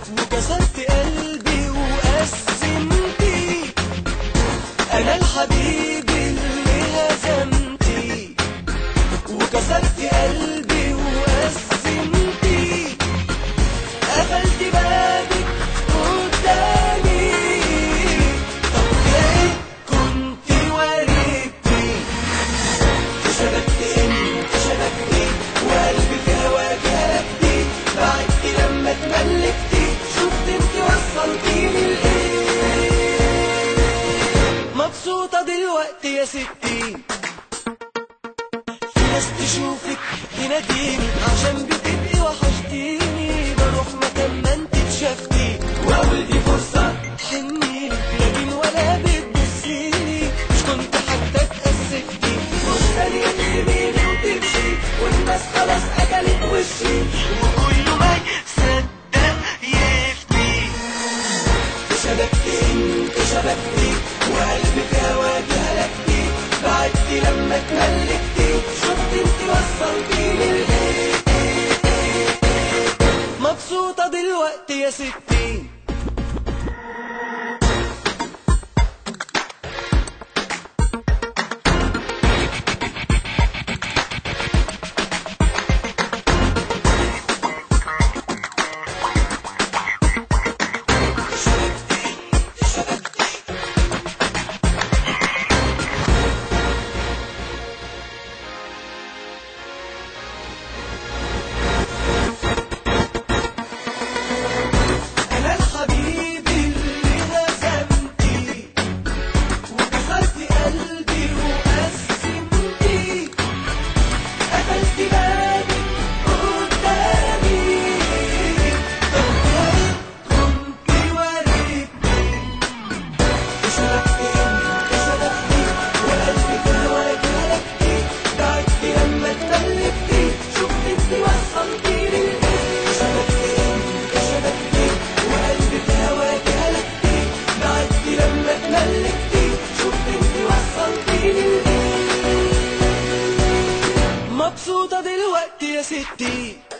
وكسرت قلبي وقسمتي انا الحبيب اللي هزمتي وكسرت قلبي وقسمتي قفلت بابك قدامي طب ليه كنت وريتي شبكت انت شبكتي وقلبي في هواك هلكتي بعدتي لما اتملكتي شفت انت وصلتيني لايه مبسوطة دلوقتي يا ستي في ناس تشوفك تناديني عشان بتبقي وحشتيني بروح مكان ما انت اتشافتي واقول دي فرصة تحنيلي لكن ولا بتبصيلي مش كنت حتى اتأسفتي مش ثانية تسيبيني وتمشي والناس خلاص أكلت وشي وكله ما يصدق يفتي شبكتي انت شبكتي وقلبي في هواك هلكتي بعدتي لما اتملكتي شفت انت وصلتيني لايه مبسوطة دلوقتي يا ستي أنا الحبيب اللي هزمتي وكسرت قلبي وقسمتي قفلت بابك قدامي طب ليه كنت وريتني شبكتي انت شبكتي وقلبي في هواك هلكتي بعدتي لما اتملكتي شفت انت وصلتيني لايه شبكتي انت شبكتي وقلبي في هواك هلكتي بعدتي لما اتملكتي شفت انت وصلتيني لايه مبسوطة دلوقتي يا ستي